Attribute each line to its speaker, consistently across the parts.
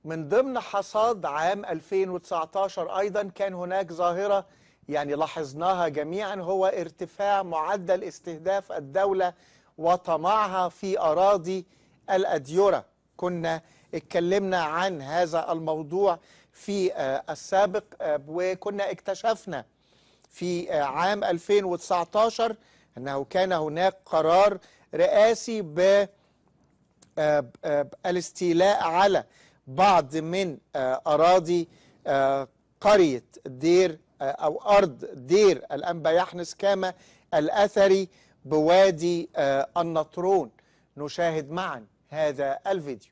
Speaker 1: من ضمن حصاد عام 2019 أيضا كان هناك ظاهرة يعني لاحظناها جميعا هو ارتفاع معدل استهداف الدولة وطمعها في أراضي الأديرة كنا اتكلمنا عن هذا الموضوع في آه، السابق آه، وكنا اكتشفنا في آه، عام 2019 أنه كان هناك قرار رئاسي ب آه، آه، الاستيلاء على بعض من آه، أراضي آه، قرية دير آه، أو أرض دير الأنبا يحنس كاما الأثري بوادي آه، النطرون نشاهد معا هذا الفيديو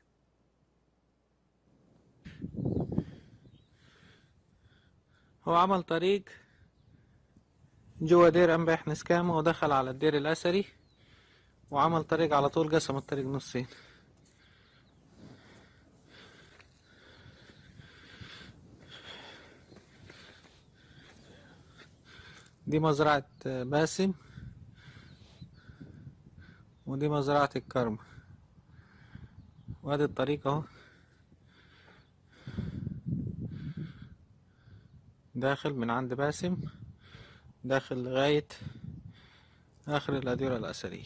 Speaker 2: هو عمل طريق جوا دير أنبا يحنس كامة ودخل على الدير الأثري وعمل طريق على طول قسم الطريق نصين دي مزرعة باسم ودي مزرعة الكرم وادي الطريق اهو داخل من عند باسم داخل لغاية آخر الأديرة الأثرية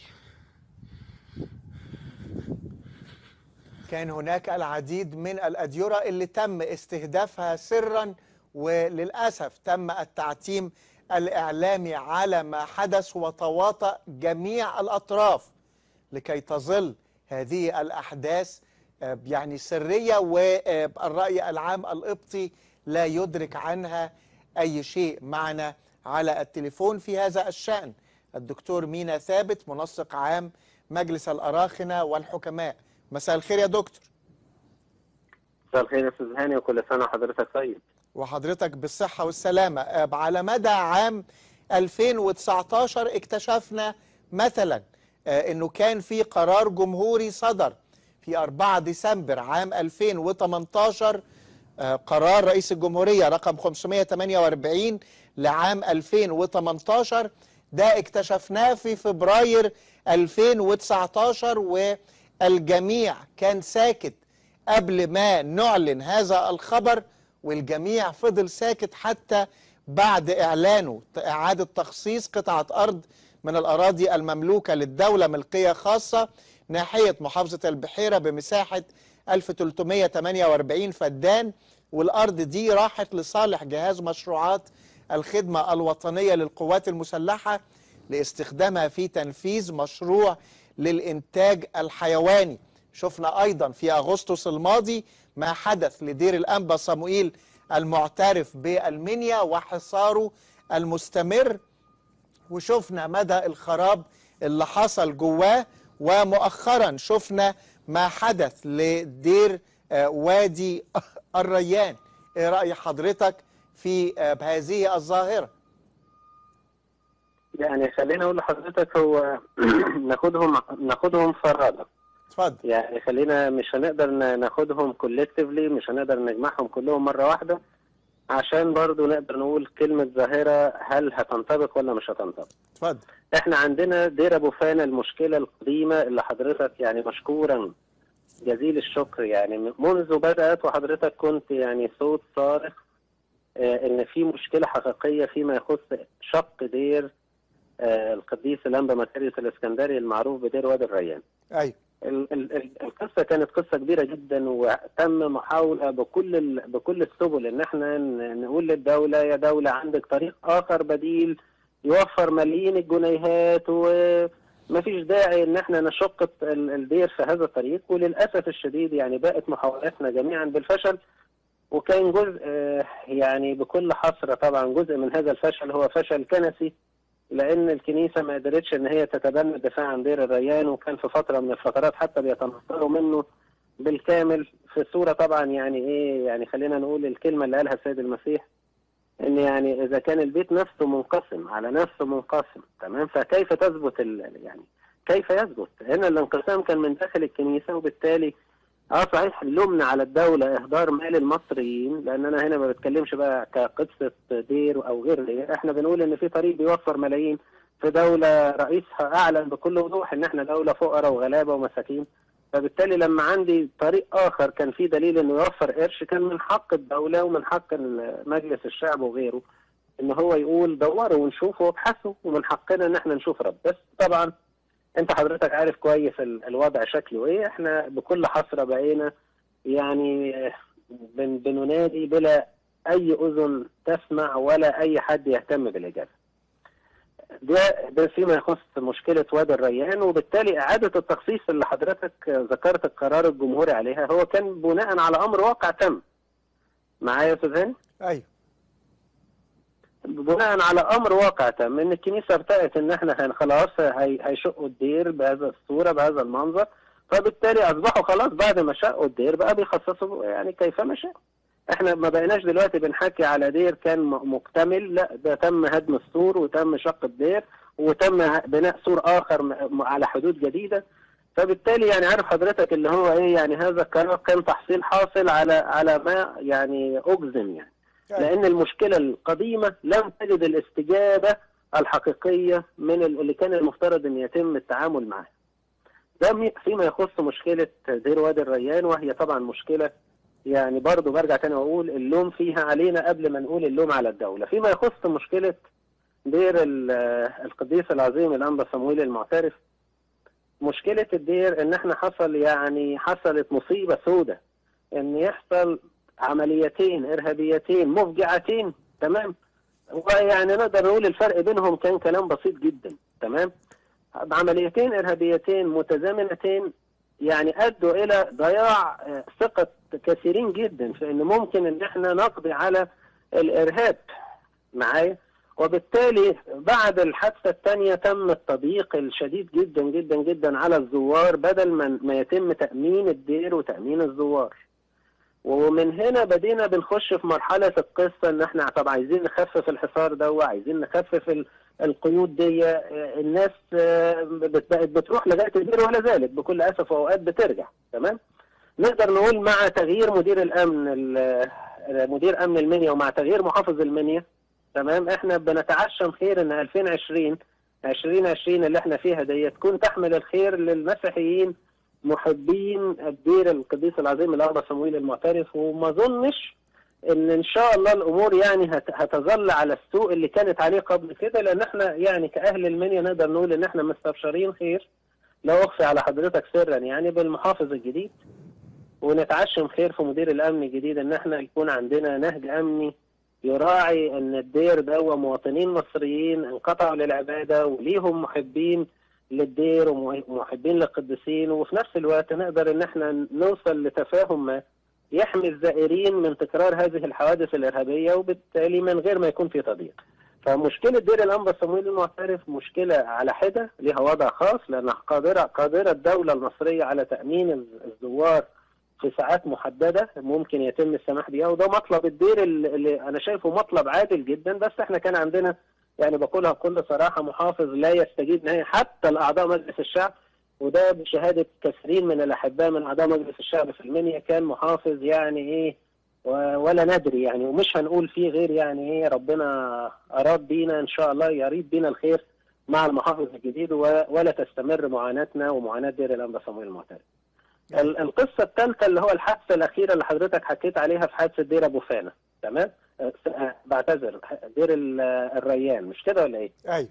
Speaker 1: كان هناك العديد من الأديرة اللي تم استهدافها سرا وللأسف تم التعتيم الإعلامي على ما حدث وتواطأ جميع الأطراف لكي تظل هذه الأحداث آه، يعني سرية والرأي العام القبطي لا يدرك عنها أي شيء معنا على التليفون في هذا الشأن الدكتور مينا ثابت منسق عام مجلس الأراخنة والحكماء مساء الخير يا دكتور
Speaker 3: مساء الخير يا استاذ هاني وكل سنه وحضرتك طيب
Speaker 1: وحضرتك بالصحة والسلامة آه، على مدى عام 2019 اكتشفنا مثلا آه، انه كان في قرار جمهوري صدر في 4 ديسمبر عام 2018 آه، قرار رئيس الجمهورية رقم 548 لعام 2018 ده اكتشفناه في فبراير 2019 والجميع كان ساكت قبل ما نعلن هذا الخبر والجميع فضل ساكت حتى بعد إعلانه إعادة تخصيص قطعة أرض من الأراضي المملوكة للدولة ملكية خاصة ناحية محافظة البحيرة بمساحة 1348 فدان والأرض دي راحت لصالح جهاز مشروعات الخدمة الوطنية للقوات المسلحة لاستخدامها في تنفيذ مشروع للإنتاج الحيواني شفنا أيضا في أغسطس الماضي ما حدث لدير الأنبا صموئيل المعترف بالمنيا وحصاره المستمر وشفنا مدى الخراب اللي حصل جواه ومؤخرا شفنا ما حدث لدير آه، وادي الريان ايه رأي حضرتك في آه، هذه الظاهرة
Speaker 3: يعني خليني اقول لحضرتك هو ناخدهم ناخدهم فرادى
Speaker 1: اتفضل
Speaker 3: يعني خلينا مش هنقدر ن- ناخدهم كولكتيفلي مش هنقدر نجمعهم كلهم مره واحده عشان برضو نقدر نقول كلمه ظاهره هل هتنطبق ولا مش هتنطبق
Speaker 1: اتفضل
Speaker 3: احنا عندنا دير ابو فانا المشكله القديمه اللي حضرتك يعني مشكورا جزيل الشكر يعني منذ بدات وحضرتك كنت يعني صوت صارخ آه، ان في مشكله حقيقيه فيما يخص شق دير آه، القديس الانبا مكاريوس الاسكندري المعروف بدير وادي الريان
Speaker 1: ايوه
Speaker 3: ال- ال- ال- القصه كانت قصه كبيره جدا وتم محاوله بكل ال- بكل السبل ان احنا ن- نقول للدوله يا دوله عندك طريق اخر بديل يوفر ملايين الجنيهات ومفيش داعي ان احنا نشق ال- الدير في هذا الطريق وللاسف الشديد يعني باءت محاولاتنا جميعا بالفشل وكان جزء آه، يعني بكل حسره طبعا جزء من هذا الفشل هو فشل كنسي لان الكنيسه ما قدرتش ان هي تتبنى الدفاع عن دير الريان وكان في فتره من الفترات حتى بيتنصروا منه بالكامل في صوره طبعا يعني ايه يعني خلينا نقول الكلمه اللي قالها السيد المسيح ان يعني اذا كان البيت نفسه منقسم على نفسه منقسم تمام فكيف تثبت ال- يعني كيف يثبت؟ هنا الانقسام كان من داخل الكنيسه وبالتالي اه صحيح لومنا على الدوله اهدار مال المصريين لان انا هنا ما بتكلمش بقى كقصه دير او غير دير احنا بنقول ان في طريق بيوفر ملايين في دوله رئيسها اعلن بكل وضوح ان احنا دوله فقراء وغلابه ومساكين فبالتالي لما عندي طريق اخر كان فيه دليل انه يوفر قرش كان من حق الدوله ومن حق مجلس الشعب وغيره ان هو يقول دوروا ونشوفوا وابحثوا ومن حقنا ان احنا نشوف رد بس طبعا انت حضرتك عارف كويس ال- الوضع شكله ايه احنا بكل حسره بقينا يعني بن بننادي بلا اي اذن تسمع ولا اي حد يهتم بالاجابه ده ده فيما يخص مشكله وادي الريان وبالتالي اعاده التخصيص اللي حضرتك ذكرت القرار الجمهوري عليها هو كان بناء على امر واقع تم معايا يا استاذ هاني؟
Speaker 1: ايوه
Speaker 3: بناء على امر واقع تم ان الكنيسه ارتأت ان احنا هن خلاص هي هيشقوا الدير بهذا الصوره بهذا المنظر فبالتالي اصبحوا خلاص بعد ما شقوا الدير بقى بيخصصوا يعني كيفما شاء احنا ما بقيناش دلوقتي بنحكي على دير كان م- مكتمل لا ده تم هدم السور وتم شق الدير وتم ه- بناء سور اخر م- م- على حدود جديده فبالتالي يعني عارف حضرتك اللي هو ايه يعني هذا القرار كان تحصيل حاصل على على ما يعني اجزم يعني
Speaker 1: أيوة.
Speaker 3: لان المشكله القديمه لم تجد الاستجابه الحقيقيه من ال- اللي كان المفترض ان يتم التعامل معها. ده مي- فيما يخص مشكله دير وادي الريان وهي طبعا مشكله يعني برضه برجع تاني واقول اللوم فيها علينا قبل ما نقول اللوم على الدوله. فيما يخص مشكله دير ال- القديس العظيم الانبا صمويل المعترف مشكله الدير ان احنا حصل يعني حصلت مصيبه سوداء ان يحصل عمليتين ارهابيتين مفجعتين تمام ويعني نقدر نقول الفرق بينهم كان كلام بسيط جدا تمام عمليتين ارهابيتين متزامنتين يعني ادوا الى ضياع آه، ثقه كثيرين جدا في ان ممكن ان احنا نقضي على الارهاب معايا وبالتالي بعد الحادثه الثانيه تم التضييق الشديد جدا جدا جدا على الزوار بدل ما ما يتم تامين الدير وتامين الزوار ومن هنا بدينا بنخش في مرحلة القصة ان احنا طبعا عايزين نخفف الحصار ده وعايزين نخفف ال- القيود دي آه، الناس آه، بت- بقت بتروح لغاية البير ولا ذلك بكل اسف واوقات بترجع تمام نقدر نقول مع تغيير مدير الامن ال- مدير امن المنيا ومع تغيير محافظ المنيا تمام احنا بنتعشم خير ان 2020 2020 اللي احنا فيها دي تكون تحمل الخير للمسيحيين محبين الدير القديس العظيم الأبا صمويل المعترف وما اظنش ان ان شاء الله الامور يعني هت- هتظل على السوء اللي كانت عليه قبل كده لان احنا يعني كاهل المنيا نقدر نقول ان احنا مستبشرين خير لا اخفي على حضرتك سرا يعني بالمحافظ الجديد ونتعشم خير في مدير الامن الجديد ان احنا يكون عندنا نهج امني يراعي ان الدير ده هو مواطنين مصريين انقطعوا للعباده وليهم محبين للدير ومحبين للقديسين وفي نفس الوقت نقدر ان احنا نوصل لتفاهم ما يحمي الزائرين من تكرار هذه الحوادث الارهابيه وبالتالي من غير ما يكون في تضييق. فمشكله دير الانبا صمويل المعترف مشكله على حده لها وضع خاص لانها قادره قادره الدوله المصريه على تامين الز- الزوار في ساعات محدده ممكن يتم السماح بيها وده مطلب الدير اللي اللي انا شايفه مطلب عادل جدا بس احنا كان عندنا يعني بقولها بكل صراحه محافظ لا يستجيب نهائي حتى الاعضاء مجلس الشعب وده بشهاده كثيرين من الاحباء من اعضاء مجلس الشعب في المنيا كان محافظ يعني ايه و- ولا ندري يعني ومش هنقول فيه غير يعني ايه ربنا اراد بينا ان شاء الله يريد بينا الخير مع المحافظ الجديد و- ولا تستمر معاناتنا ومعاناه دير الانبا صمويل المعترف. ال- القصه الثالثه اللي هو الحادثه الاخيره اللي حضرتك حكيت عليها في حادثه دير ابو فانا تمام؟ أه، أه، بعتذر دير ال- الريان مش كده ولا ايه؟
Speaker 1: ايوه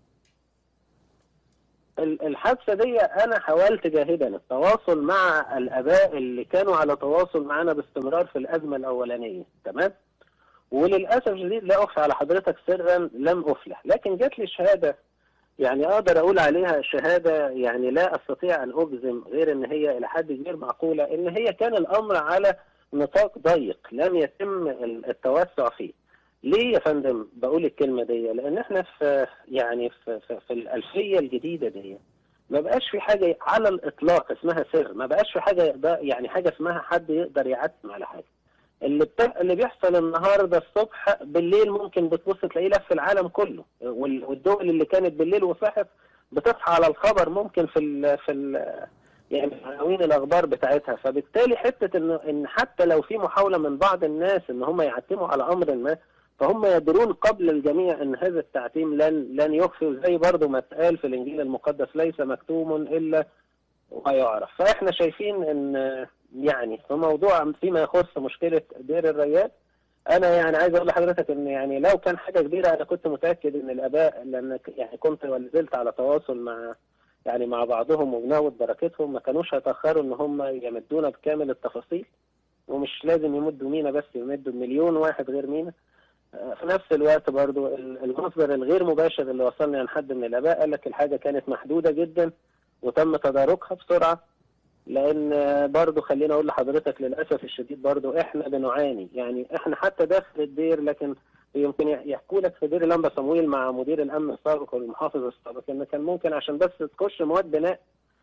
Speaker 3: ال- الحادثه دي انا حاولت جاهدا التواصل مع الاباء اللي كانوا على تواصل معنا باستمرار في الازمه الاولانيه تمام وللاسف الشديد لا اخفي على حضرتك سرا لم افلح لكن جات لي شهاده يعني اقدر اقول عليها شهاده يعني لا استطيع ان اجزم غير ان هي الى حد كبير معقوله ان هي كان الامر على نطاق ضيق لم يتم ال- التوسع فيه ليه يا فندم بقول الكلمه دي لان احنا في يعني في, في, في الالفيه الجديده دي ما بقاش في حاجه على الاطلاق اسمها سر ما بقاش في حاجه يقدر- يعني حاجه اسمها حد يقدر يعتم على حاجه اللي بت... اللي بيحصل النهارده الصبح بالليل ممكن بتبص تلاقيه لف العالم كله وال... والدول اللي كانت بالليل وصحت بتصحى على الخبر ممكن في ال... في ال... يعني في عناوين الاخبار بتاعتها فبالتالي حته ان ان حتى لو في محاوله من بعض الناس ان هم يعتموا على امر ما فهم يدرون قبل الجميع ان هذا التعتيم لن لن يخفي زي برضه ما اتقال في الانجيل المقدس ليس مكتوم الا ويعرف فاحنا شايفين ان يعني في موضوع فيما يخص مشكله دير الريات انا يعني عايز اقول لحضرتك ان يعني لو كان حاجه كبيره انا كنت متاكد ان الاباء لان ك- يعني كنت ولا زلت على تواصل مع يعني مع بعضهم وبناخد بركتهم ما كانوش هيتاخروا ان هم يمدونا بكامل التفاصيل ومش لازم يمدوا مينا بس يمدوا مليون واحد غير مينا آه، في نفس الوقت برضو ال- المصدر الغير مباشر اللي وصلني عن حد من الاباء قال لك الحاجه كانت محدوده جدا وتم تداركها بسرعه لان آه، برضو خليني اقول لحضرتك للاسف الشديد برضو احنا بنعاني يعني احنا حتى داخل الدير لكن يمكن يحكوا لك في دير الانبا صمويل مع مدير الامن السابق والمحافظ السابق ان كان ممكن عشان بس تخش مواد بناء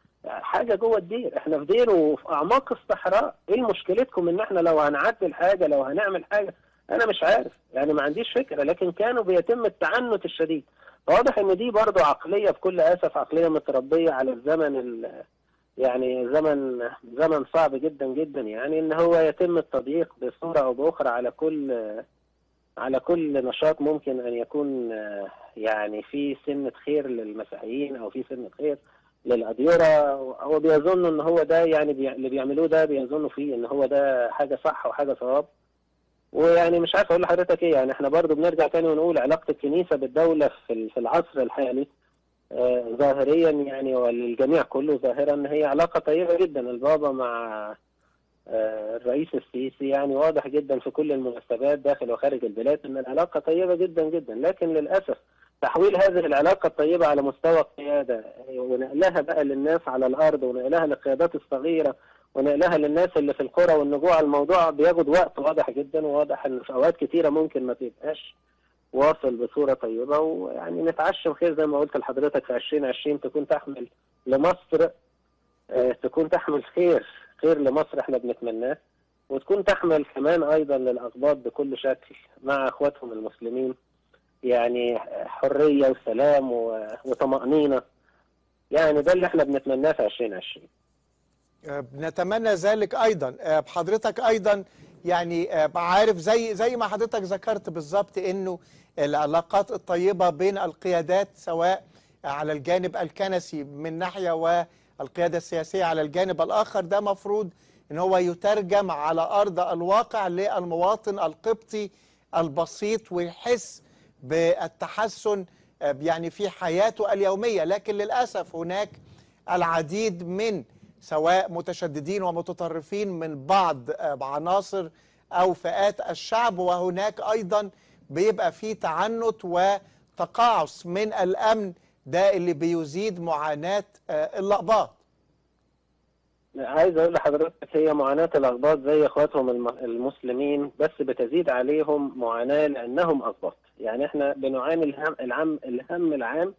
Speaker 3: حاجه جوه الدير احنا في دير وفي اعماق الصحراء ايه مشكلتكم ان احنا لو هنعدل حاجه لو هنعمل حاجه انا مش عارف يعني ما عنديش فكره لكن كانوا بيتم التعنت الشديد واضح ان دي برضو عقليه بكل اسف عقليه متربيه على الزمن ال يعني زمن زمن صعب جدا جدا يعني ان هو يتم التضييق بصوره او باخرى على كل على كل نشاط ممكن ان يكون آه، يعني في سنه خير للمسيحيين او في سنه خير للأديرة هو بيظن ان هو ده يعني بي... اللي بيعملوه ده بيظنوا فيه ان هو ده حاجة صح وحاجة صواب ويعني مش عارف اقول لحضرتك ايه يعني احنا برضو بنرجع تاني ونقول علاقة الكنيسة بالدولة في ال- في العصر الحالي آه، ظاهريا يعني وللجميع كله ظاهرا ان هي علاقة طيبة جدا البابا مع آه، الرئيس السيسي يعني واضح جدا في كل المناسبات داخل وخارج البلاد ان العلاقة طيبة جدا جدا لكن للأسف تحويل هذه العلاقة الطيبة على مستوى القيادة ونقلها بقى للناس على الأرض ونقلها للقيادات الصغيرة ونقلها للناس اللي في القرى والنجوع الموضوع بياخد وقت واضح جدا وواضح ان في اوقات كتيرة ممكن ما تبقاش واصل بصورة طيبة ويعني نتعشم خير زي ما قلت لحضرتك في 2020 تكون تحمل لمصر آه، تكون تحمل خير خير لمصر احنا بنتمناه وتكون تحمل كمان ايضا للاقباط بكل شكل مع اخواتهم المسلمين يعني حرية وسلام و- وطمأنينة يعني ده اللي احنا بنتمناه في 2020
Speaker 1: آه، بنتمنى ذلك ايضا آه، حضرتك ايضا يعني آه، عارف زي زي ما حضرتك ذكرت بالظبط انه العلاقات الطيبه بين القيادات سواء على الجانب الكنسي من ناحيه والقياده السياسيه على الجانب الاخر ده مفروض ان هو يترجم على ارض الواقع للمواطن القبطي البسيط ويحس بالتحسن آه، يعني في حياته اليوميه لكن للاسف هناك العديد من سواء متشددين ومتطرفين من بعض آه، عناصر او فئات الشعب وهناك ايضا بيبقى في تعنت وتقاعس من الامن ده اللي بيزيد معاناه آه، الاقباط
Speaker 3: عايز اقول لحضرتك هي معاناة الاقباط زي اخواتهم الم- المسلمين بس بتزيد عليهم معاناة لانهم اقباط يعني احنا بنعاني الهم العام الهم العام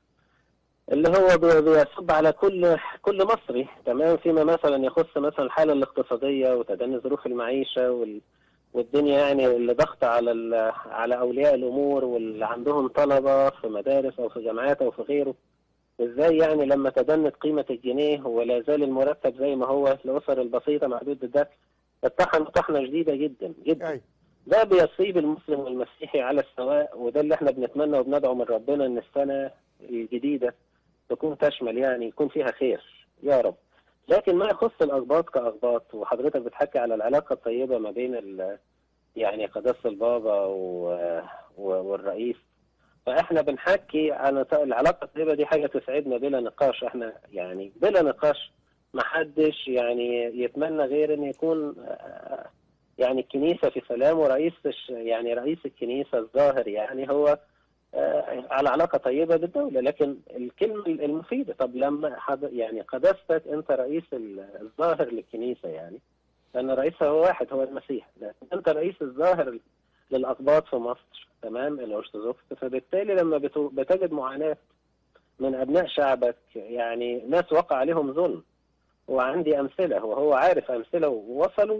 Speaker 3: اللي هو بي- بيصب على كل كل مصري تمام فيما مثلا يخص مثلا الحاله الاقتصاديه وتدني ظروف المعيشه وال والدنيا يعني اللي ضغط على ال- على اولياء الامور واللي عندهم طلبه في مدارس او في جامعات او في غيره ازاي يعني لما تدنت قيمه الجنيه ولا زال المرتب زي ما هو الاسر البسيطه محدود الدخل اتطحن طحنه شديده جدا جدا
Speaker 1: أي.
Speaker 3: ده بيصيب المسلم والمسيحي على السواء وده اللي احنا بنتمنى وبندعو من ربنا ان السنه الجديده تكون تشمل يعني يكون فيها خير يا رب لكن ما يخص الاقباط كاقباط وحضرتك بتحكي على العلاقه الطيبه ما بين ال يعني قداسه البابا و... و... والرئيس فاحنا بنحكي عن العلاقه الطيبه دي حاجه تسعدنا بلا نقاش احنا يعني بلا نقاش ما حدش يعني يتمنى غير ان يكون آه، يعني الكنيسه في سلام ورئيس الش- يعني رئيس الكنيسه الظاهر يعني هو آه، على علاقه طيبه بالدوله لكن الكلمه المفيده طب لما حد يعني قداستك انت رئيس ال- الظاهر للكنيسه يعني لان رئيسها هو واحد هو المسيح لكن انت رئيس الظاهر للاقباط في مصر تمام الارثوذكس فبالتالي لما بتو- بتجد معاناه من ابناء شعبك يعني ناس وقع عليهم ظلم وعندي امثله وهو عارف امثله ووصلوا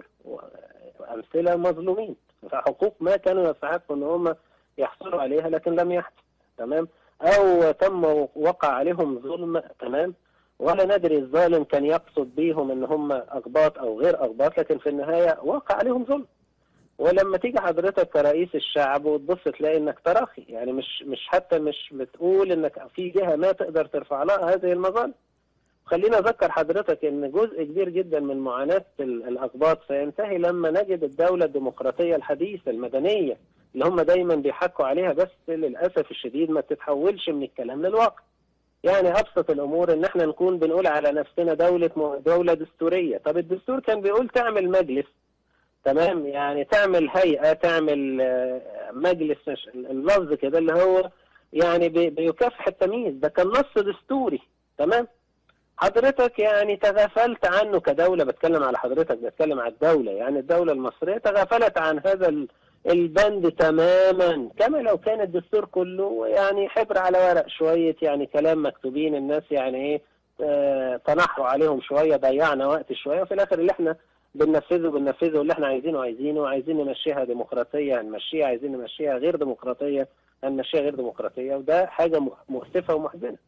Speaker 3: امثله مظلومين فحقوق ما كانوا يستحقوا ان هم يحصلوا عليها لكن لم يحصل تمام او تم وقع عليهم ظلم تمام ولا ندري الظالم كان يقصد بيهم ان هم اقباط او غير اقباط لكن في النهايه وقع عليهم ظلم ولما تيجي حضرتك كرئيس الشعب وتبص تلاقي انك تراخي يعني مش مش حتى مش بتقول انك في جهه ما تقدر ترفع لها هذه المظالم خلينا اذكر حضرتك ان جزء كبير جدا من معاناه ال- الاقباط سينتهي لما نجد الدوله الديمقراطيه الحديثه المدنيه اللي هم دايما بيحكوا عليها بس للاسف الشديد ما تتحولش من الكلام للواقع. يعني ابسط الامور ان احنا نكون بنقول على نفسنا دوله م- دوله دستوريه، طب الدستور كان بيقول تعمل مجلس تمام يعني تعمل هيئه تعمل آه، مجلس مش- اللفظ كده اللي هو يعني بي- بيكافح التمييز ده كان نص دستوري تمام حضرتك يعني تغافلت عنه كدولة بتكلم على حضرتك بتكلم على الدولة يعني الدولة المصرية تغافلت عن هذا ال- البند تماما كما لو كان الدستور كله يعني حبر على ورق شوية يعني كلام مكتوبين الناس يعني ايه آه، تنحروا عليهم شوية ضيعنا وقت شوية وفي الآخر اللي احنا بننفذه بننفذه اللي احنا عايزينه عايزينه عايزين نمشيها ديمقراطية هنمشيها عايزين نمشيها غير ديمقراطية هنمشيها غير ديمقراطية وده حاجة م- مؤسفة ومحزنة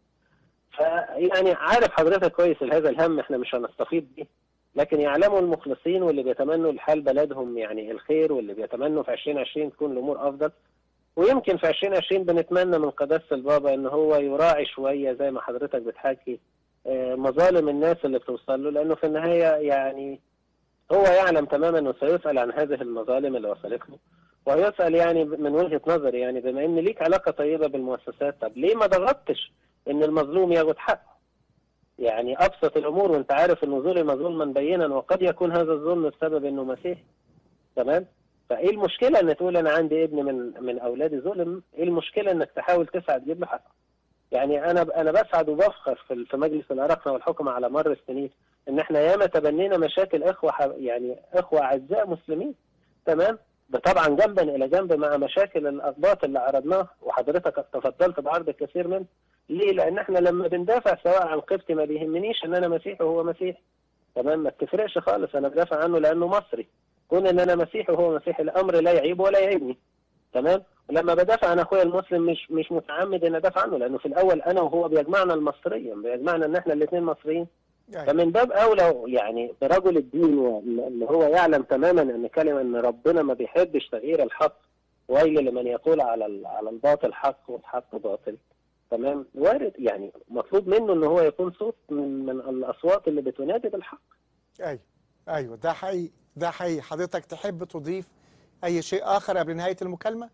Speaker 3: فيعني عارف حضرتك كويس هذا الهم احنا مش هنستفيد بيه لكن يعلموا المخلصين واللي بيتمنوا لحال بلدهم يعني الخير واللي بيتمنوا في 2020 تكون الامور افضل ويمكن في 2020 بنتمنى من قداسه البابا ان هو يراعي شويه زي ما حضرتك بتحكي آه، مظالم الناس اللي بتوصل له لانه في النهايه يعني هو يعلم تماما وسيسال عن هذه المظالم اللي وصلت له ويسال يعني من وجهه نظري يعني بما ان ليك علاقه طيبه بالمؤسسات طب ليه ما ضغطتش ان المظلوم ياخد حقه يعني ابسط الامور وانت عارف انه ظلم ظلما بينا وقد يكون هذا الظلم بسبب انه مسيحي تمام فايه المشكله ان تقول انا عندي ابن من من اولادي ظلم ايه المشكله انك تحاول تسعى تجيب له حقه يعني انا انا بسعد وبفخر في في مجلس الارقه والحكم على مر السنين ان احنا ياما تبنينا مشاكل اخوه ح- يعني اخوه اعزاء مسلمين تمام ده طبعا جنبا الى جنب مع مشاكل الاقباط اللي عرضناها وحضرتك تفضلت بعرض الكثير منه ليه؟ لان احنا لما بندافع سواء عن قبطي ما بيهمنيش ان انا مسيحي وهو مسيحي تمام ما بتفرقش خالص انا بدافع عنه لانه مصري كون ان انا مسيحي وهو مسيحي الامر لا يعيب ولا يعيبني تمام ولما بدافع عن اخويا المسلم مش مش متعمد ان ادافع عنه لانه في الاول انا وهو بيجمعنا المصريا بيجمعنا ان احنا الاثنين مصريين
Speaker 1: أيوة.
Speaker 3: فمن باب اولى يعني برجل الدين اللي هو يعلم تماما ان كلمه ان ربنا ما بيحبش تغيير الحق ويل لمن يقول على ال- على الباطل حق والحق باطل تمام وارد يعني مطلوب منه ان هو يكون صوت من من الاصوات اللي بتنادي بالحق
Speaker 1: ايوه ايوه ده حقيقي ده حقيقي حضرتك تحب تضيف اي شيء اخر قبل نهايه المكالمه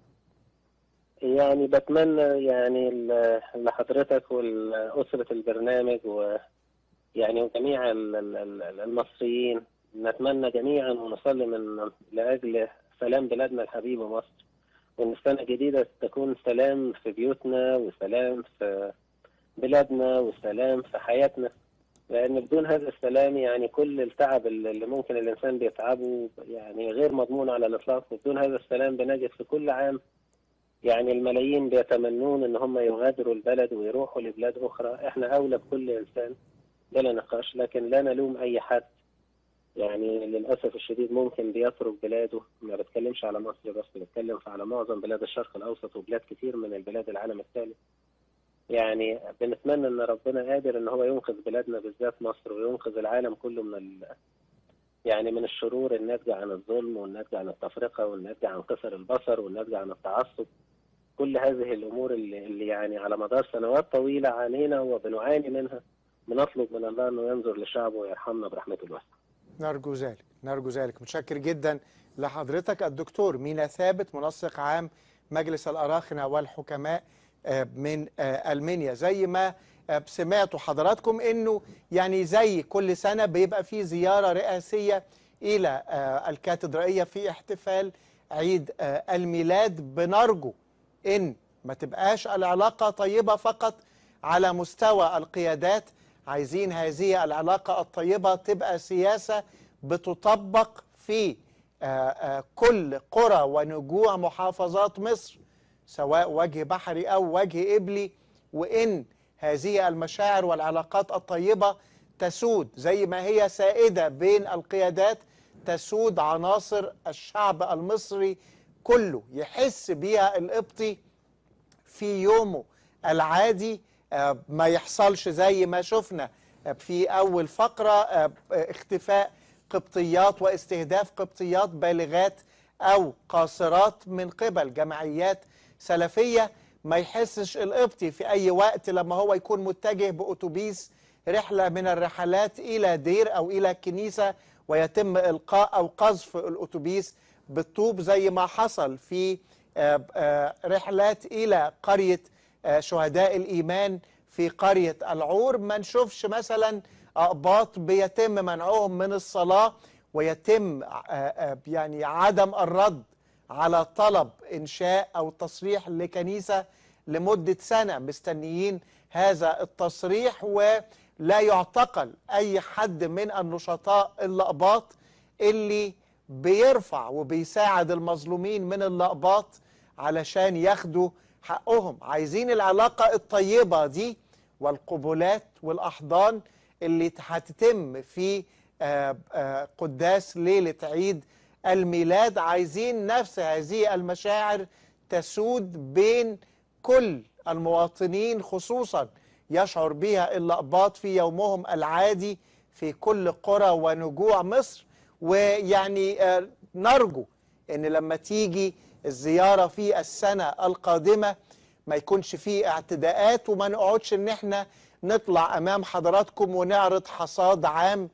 Speaker 3: يعني بتمنى يعني ل- لحضرتك ولأسرة البرنامج ويعني وجميع ال- ال- ال- المصريين نتمنى جميعا ونصلي من لأجل سلام بلادنا الحبيبة مصر وإن السنة الجديدة تكون سلام في بيوتنا وسلام في بلادنا وسلام في حياتنا لأن بدون هذا السلام يعني كل التعب اللي اللي ممكن الإنسان بيتعبه يعني غير مضمون على الإطلاق وبدون هذا السلام بنجد في كل عام يعني الملايين بيتمنون ان هم يغادروا البلد ويروحوا لبلاد اخرى احنا اولى بكل انسان بلا نقاش لكن لا نلوم اي حد يعني للاسف الشديد ممكن بيترك بلاده ما بتكلمش على مصر بس بتكلم على معظم بلاد الشرق الاوسط وبلاد كتير من البلاد العالم الثالث يعني بنتمنى ان ربنا قادر ان هو ينقذ بلادنا بالذات مصر وينقذ العالم كله من ال... يعني من الشرور الناتجة عن الظلم والناتجة عن التفرقة والناتجة عن قصر البصر والناتجة عن التعصب كل هذه الامور اللي, اللي يعني على مدار سنوات طويله عانينا وبنعاني منها بنطلب من الله انه ينظر لشعبه ويرحمنا برحمته الواسعه.
Speaker 1: نرجو ذلك نرجو ذلك متشكر جدا لحضرتك الدكتور مينا ثابت منسق عام مجلس الأراخنة والحكماء آه، من آه، ألمانيا زي ما آه، سمعتوا حضراتكم انه يعني زي كل سنة بيبقى في زيارة رئاسية إلى آه، الكاتدرائية في احتفال عيد آه، الميلاد بنرجو ان ما تبقاش العلاقة طيبة فقط على مستوى القيادات عايزين هذه العلاقة الطيبة تبقى سياسة بتطبق في آه، آه، كل قرى ونجوع محافظات مصر سواء وجه بحري أو وجه إبلي وإن هذه المشاعر والعلاقات الطيبة تسود زي ما هي سائدة بين القيادات تسود عناصر الشعب المصري كله يحس بيها القبطي في يومه العادي آه، ما يحصلش زي ما شفنا آه، في أول فقرة آه، اختفاء قبطيات واستهداف قبطيات بالغات أو قاصرات من قبل جمعيات سلفية ما يحسش القبطي في أي وقت لما هو يكون متجه بأتوبيس رحلة من الرحلات إلى دير أو إلى كنيسة ويتم إلقاء أو قذف الأتوبيس بالطوب زي ما حصل في آه، آه، رحلات إلى قرية آه، شهداء الإيمان في قرية العور ما نشوفش مثلا أقباط بيتم منعهم من الصلاة ويتم آه، آه، يعني عدم الرد على طلب إنشاء أو تصريح لكنيسة لمدة سنة مستنيين هذا التصريح ولا يعتقل أي حد من النشطاء اللقباط اللي بيرفع وبيساعد المظلومين من اللقباط علشان ياخدوا حقهم عايزين العلاقة الطيبة دي والقبلات والأحضان اللي هتتم في آه، آه، قداس ليلة عيد الميلاد عايزين نفس هذه المشاعر تسود بين كل المواطنين خصوصا يشعر بها اللقباط في يومهم العادي في كل قرى ونجوع مصر ويعني آه، نرجو ان لما تيجي الزيارة في السنة القادمة ما يكونش فيه اعتداءات وما نقعدش ان احنا نطلع امام حضراتكم ونعرض حصاد عام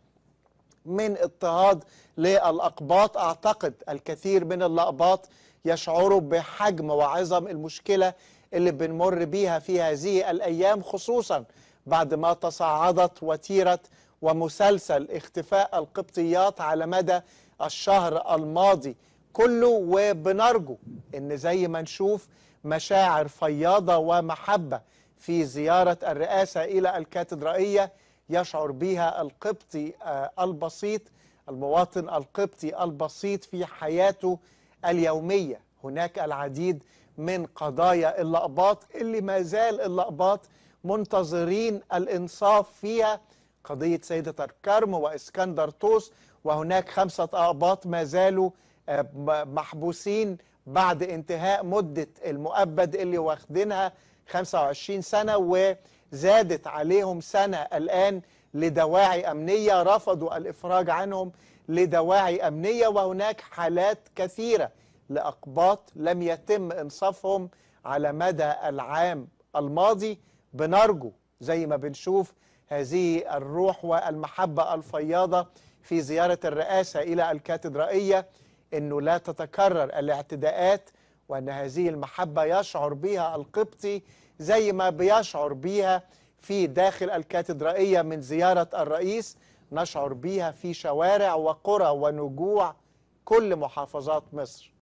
Speaker 1: من اضطهاد للأقباط أعتقد الكثير من الأقباط يشعروا بحجم وعظم المشكلة اللي بنمر بيها في هذه الأيام خصوصا بعد ما تصاعدت وتيرة ومسلسل اختفاء القبطيات على مدى الشهر الماضي كله وبنرجو ان زي ما نشوف مشاعر فياضة ومحبة في زيارة الرئاسة إلى الكاتدرائية يشعر بها القبطي آه، البسيط المواطن القبطي البسيط في حياته اليومية هناك العديد من قضايا اللقباط اللي ما زال اللقباط منتظرين الإنصاف فيها قضية سيدة الكرم وإسكندر طوس وهناك خمسة أقباط ما زالوا آه، م- محبوسين بعد انتهاء مدة المؤبد اللي واخدينها 25 سنة وزادت عليهم سنة الآن لدواعي أمنية رفضوا الإفراج عنهم لدواعي أمنية وهناك حالات كثيرة لأقباط لم يتم إنصافهم على مدى العام الماضي بنرجو زي ما بنشوف هذه الروح والمحبة الفياضة في زيارة الرئاسة إلى الكاتدرائية أنه لا تتكرر الاعتداءات وأن هذه المحبة يشعر بها القبطي زي ما بيشعر بها في داخل الكاتدرائية من زيارة الرئيس نشعر بها في شوارع وقرى ونجوع كل محافظات مصر